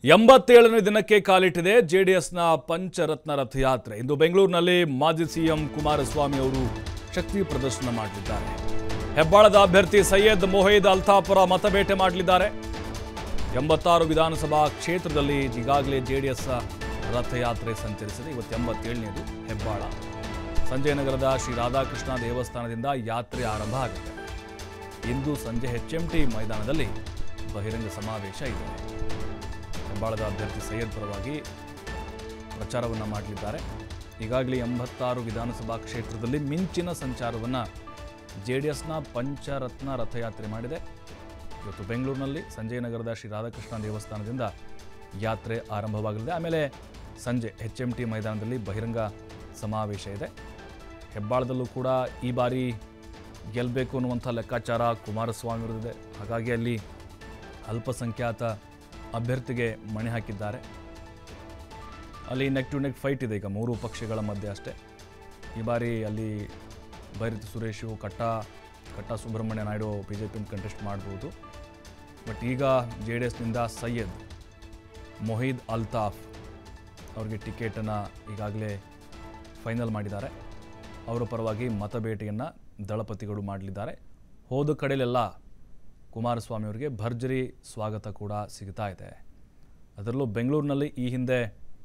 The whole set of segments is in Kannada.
ಎಂಬತ್ತೇಳನೇ ದಿನಕ್ಕೆ ಕಾಲಿಟ್ಟಿದೆ ಜೆಡಿಎಸ್ನ ಪಂಚರತ್ನ ರಥಯಾತ್ರೆ ಇಂದು ಬೆಂಗಳೂರಿನಲ್ಲಿ ಮಾಜಿ ಸಿಎಂ ಕುಮಾರಸ್ವಾಮಿ ಅವರು ಶಕ್ತಿ ಪ್ರದರ್ಶನ ಮಾಡಲಿದ್ದಾರೆ ಹೆಬ್ಬಾಳದ ಅಭ್ಯರ್ಥಿ ಸೈಯದ್ ಮೊಹೀದ್ ಅಲ್ತಾಪುರ ಮತಬೇಟೆ ಮಾಡಲಿದ್ದಾರೆ ಎಂಬತ್ತಾರು ವಿಧಾನಸಭಾ ಕ್ಷೇತ್ರದಲ್ಲಿ ಈಗಾಗಲೇ ಜೆಡಿಎಸ್ ರಥಯಾತ್ರೆ ಸಂಚರಿಸಿದೆ ಇವತ್ತು ಎಂಬತ್ತೇಳನೇದು ಹೆಬ್ಬಾಳ ಸಂಜಯನಗರದ ಶ್ರೀ ರಾಧಾಕೃಷ್ಣ ದೇವಸ್ಥಾನದಿಂದ ಯಾತ್ರೆ ಆರಂಭ ಆಗುತ್ತೆ ಇಂದು ಸಂಜೆ ಎಚ್ಎಂಟಿ ಮೈದಾನದಲ್ಲಿ ಬಹಿರಂಗ ಸಮಾವೇಶ ಇದೆ ಹೆಬ್ಬಾಳದ ಅಭ್ಯರ್ಥಿ ಸೈಯದ್ ಪರವಾಗಿ ಪ್ರಚಾರವನ್ನು ಮಾಡಲಿದ್ದಾರೆ ಈಗಾಗಲೇ ಎಂಬತ್ತಾರು ವಿಧಾನಸಭಾ ಕ್ಷೇತ್ರದಲ್ಲಿ ಮಿಂಚಿನ ಸಂಚಾರವನ್ನು ಜೆ ಡಿ ಎಸ್ನ ಪಂಚರತ್ನ ರಥಯಾತ್ರೆ ಮಾಡಿದೆ ಇವತ್ತು ಬೆಂಗಳೂರಿನಲ್ಲಿ ಸಂಜಯನಗರದ ಶ್ರೀ ರಾಧಾಕೃಷ್ಣ ದೇವಸ್ಥಾನದಿಂದ ಯಾತ್ರೆ ಆರಂಭವಾಗಲಿದೆ ಆಮೇಲೆ ಸಂಜೆ ಎಚ್ ಎಂ ಟಿ ಮೈದಾನದಲ್ಲಿ ಬಹಿರಂಗ ಸಮಾವೇಶ ಇದೆ ಹೆಬ್ಬಾಳದಲ್ಲೂ ಕೂಡ ಈ ಬಾರಿ ಗೆಲ್ಲಬೇಕು ಅನ್ನುವಂಥ ಲೆಕ್ಕಾಚಾರ ಕುಮಾರಸ್ವಾಮಿ ಅವರದಿದೆ ಹಾಗಾಗಿ ಅಲ್ಲಿ ಅಲ್ಪಸಂಖ್ಯಾತ ಅಭ್ಯರ್ಥಿಗೆ ಮಣೆ ಹಾಕಿದ್ದಾರೆ ಅಲ್ಲಿ ನೆಕ್ ಟು ನೆಕ್ ಫೈಟ್ ಇದೆ ಈಗ ಮೂರು ಪಕ್ಷಗಳ ಮಧ್ಯೆ ಅಷ್ಟೇ ಈ ಬಾರಿ ಅಲ್ಲಿ ಬೈರತಿ ಸುರೇಶು ಕಟ್ಟ ಕಟ್ಟ ಸುಬ್ರಹ್ಮಣ್ಯ ನಾಯ್ಡು ಬಿ ಜೆ ಪಿನ ಕಂಟೆಸ್ಟ್ ಮಾಡ್ಬೋದು ಬಟ್ ಈಗ ಜೆ ಡಿ ಎಸ್ನಿಂದ ಸೈಯದ್ ಮೊಹೀದ್ ಅಲ್ತಾಫ್ ಅವ್ರಿಗೆ ಟಿಕೆಟನ್ನು ಈಗಾಗಲೇ ಫೈನಲ್ ಮಾಡಿದ್ದಾರೆ ಅವರ ಪರವಾಗಿ ಮತಬೇಟೆಯನ್ನು ದಳಪತಿಗಳು ಮಾಡಲಿದ್ದಾರೆ ಹೋದ ಕಡೆಯಲ್ಲೆಲ್ಲ ಕುಮಾರಸ್ವಾಮಿ ಅವರಿಗೆ ಭರ್ಜರಿ ಸ್ವಾಗತ ಕೂಡ ಸಿಗ್ತಾ ಇದೆ ಅದರಲ್ಲೂ ಬೆಂಗಳೂರಿನಲ್ಲಿ ಈ ಹಿಂದೆ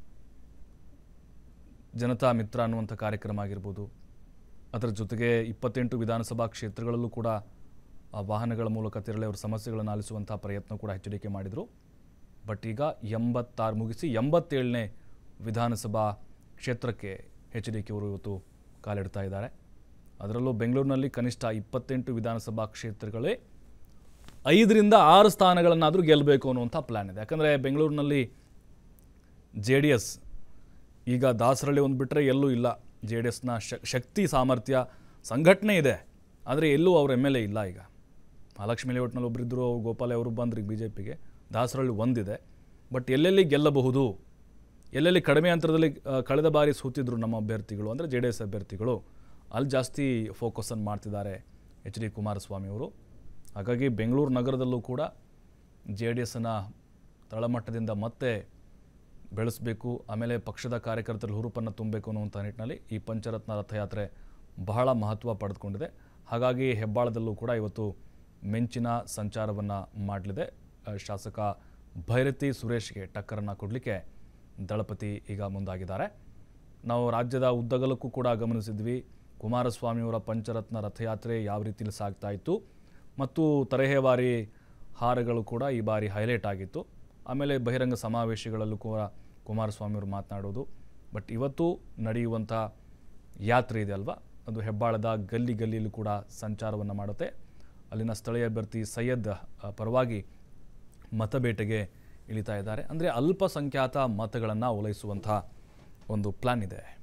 ಜನತಾ ಮಿತ್ರ ಅನ್ನುವಂಥ ಕಾರ್ಯಕ್ರಮ ಆಗಿರ್ಬೋದು ಅದರ ಜೊತೆಗೆ ಇಪ್ಪತ್ತೆಂಟು ವಿಧಾನಸಭಾ ಕ್ಷೇತ್ರಗಳಲ್ಲೂ ಕೂಡ ಆ ವಾಹನಗಳ ಮೂಲಕ ತೆರಳಿ ಅವರ ಸಮಸ್ಯೆಗಳನ್ನು ಆಲಿಸುವಂಥ ಪ್ರಯತ್ನ ಕೂಡ ಎಚ್ ಡಿ ಕೆ ಮಾಡಿದರು ಬಟ್ ಈಗ ಎಂಬತ್ತಾರು ಮುಗಿಸಿ ಎಂಬತ್ತೇಳನೇ ವಿಧಾನಸಭಾ ಕ್ಷೇತ್ರಕ್ಕೆ ಎಚ್ ಡಿ ಕೆ ಅವರು ಇವತ್ತು ಕಾಲಿಡ್ತಾ ಇದ್ದಾರೆ ಅದರಲ್ಲೂ ಬೆಂಗಳೂರಿನಲ್ಲಿ ಕನಿಷ್ಠ ಇಪ್ಪತ್ತೆಂಟು ವಿಧಾನಸಭಾ ಕ್ಷೇತ್ರಗಳೇ ಐದರಿಂದ ಆರು ಸ್ಥಾನಗಳನ್ನಾದರೂ ಗೆಲ್ಲಬೇಕು ಅನ್ನುವಂಥ ಪ್ಲ್ಯಾನ್ ಇದೆ ಯಾಕಂದರೆ ಬೆಂಗಳೂರಿನಲ್ಲಿ ಜೆ ಡಿ ಎಸ್ ಈಗ ದಾಸರಳ್ಳಿ ಒಂದು ಬಿಟ್ಟರೆ ಎಲ್ಲೂ ಇಲ್ಲ ಜೆ ಡಿ ಎಸ್ನ ಶಕ್ತಿ ಸಾಮರ್ಥ್ಯ ಸಂಘಟನೆ ಇದೆ ಆದರೆ ಎಲ್ಲೂ ಅವ್ರ ಎಮ್ ಎಲ್ ಎ ಇಲ್ಲ ಈಗ ಮಹಾಲಕ್ಷ್ಮಿ ಲೇಔಟ್ನಲ್ಲಿ ಒಬ್ಬರಿದ್ದರು ಗೋಪಾಲೆ ಅವರು ಬಂದ್ರಿ ಬಿ ಜೆ ಪಿಗೆ ದಾಸರಳ್ಳಿ ಒಂದಿದೆ ಬಟ್ ಎಲ್ಲೆಲ್ಲಿ ಗೆಲ್ಲಬಹುದು ಎಲ್ಲೆಲ್ಲಿ ಕಡಿಮೆ ಅಂತರದಲ್ಲಿ ಆ, ಕಳೆದ ಬಾರಿ ಸೋತಿದ್ರು ನಮ್ಮ ಅಭ್ಯರ್ಥಿಗಳು ಅಂದರೆ ಜೆ ಡಿ ಎಸ್ ಅಭ್ಯರ್ಥಿಗಳು ಅಲ್ಲಿ ಜಾಸ್ತಿ ಫೋಕಸನ್ನು ಮಾಡ್ತಿದ್ದಾರೆ ಎಚ್ ಡಿ ಕುಮಾರಸ್ವಾಮಿ ಅವರು ಹಾಗಾಗಿ ಬೆಂಗಳೂರು ನಗರದಲ್ಲೂ ಕೂಡ ಜೆ ಡಿ ಎಸ್ಸನ್ನು ತಳಮಟ್ಟದಿಂದ ಮತ್ತೆ ಬೆಳೆಸಬೇಕು ಆಮೇಲೆ ಪಕ್ಷದ ಕಾರ್ಯಕರ್ತರಲ್ಲಿ ಹುರುಪನ್ನು ತುಂಬಬೇಕು ಅನ್ನುವಂಥ ನಿಟ್ಟಿನಲ್ಲಿ ಈ ಪಂಚರತ್ನ ರಥಯಾತ್ರೆ ಬಹಳ ಮಹತ್ವ ಪಡೆದುಕೊಂಡಿದೆ ಹಾಗಾಗಿ ಹೆಬ್ಬಾಳದಲ್ಲೂ ಕೂಡ ಇವತ್ತು ಮಿಂಚಿನ ಸಂಚಾರವನ್ನು ಮಾಡಲಿದೆ ಆ, ಶಾಸಕ ಭೈರತಿ ಸುರೇಶ್ಗೆ ಟಕ್ಕರನ್ನು ಕೊಡಲಿಕ್ಕೆ ದಳಪತಿ ಈಗ ಮುಂದಾಗಿದ್ದಾರೆ ನಾವು ರಾಜ್ಯದ ಉದ್ದಗಲಕ್ಕೂ ಕೂಡ ಗಮನಿಸಿದ್ವಿ ಕುಮಾರಸ್ವಾಮಿಯವರ ಪಂಚರತ್ನ ರಥಯಾತ್ರೆ ಯಾವ ರೀತಿಯಲ್ಲಿ ಸಾಗ್ತಾ ಇತ್ತು ಮತ್ತು ತರಹೇವಾರಿ ಹಾರಗಳು ಕೂಡ ಈ ಬಾರಿ ಹೈಲೈಟ್ ಆಗಿತ್ತು ಆಮೇಲೆ ಬಹಿರಂಗ ಸಮಾವೇಶಗಳಲ್ಲೂ ಕೂಡ ಕುಮಾರಸ್ವಾಮಿಯವರು ಮಾತನಾಡೋದು ಬಟ್ ಇವತ್ತು ನಡೆಯುವಂಥ ಯಾತ್ರೆ ಇದೆ ಅಲ್ವಾ ಅದು ಹೆಬ್ಬಾಳದ ಗಲ್ಲಿ ಗಲ್ಲಿಯಲ್ಲೂ ಕೂಡ ಸಂಚಾರವನ್ನು ಮಾಡುತ್ತೆ ಅಲ್ಲಿನ ಸ್ಥಳೀಯ ಅಭ್ಯರ್ಥಿ ಸೈಯದ್ ಆ, ಪರವಾಗಿ ಮತಬೇಟೆಗೆ ಇಳಿತಾ ಇದ್ದಾರೆ ಅಂದರೆ ಅಲ್ಪಸಂಖ್ಯಾತ ಮತಗಳನ್ನು ಓಲೈಸುವಂಥ ಒಂದು ಪ್ಲಾನ್ ಇದೆ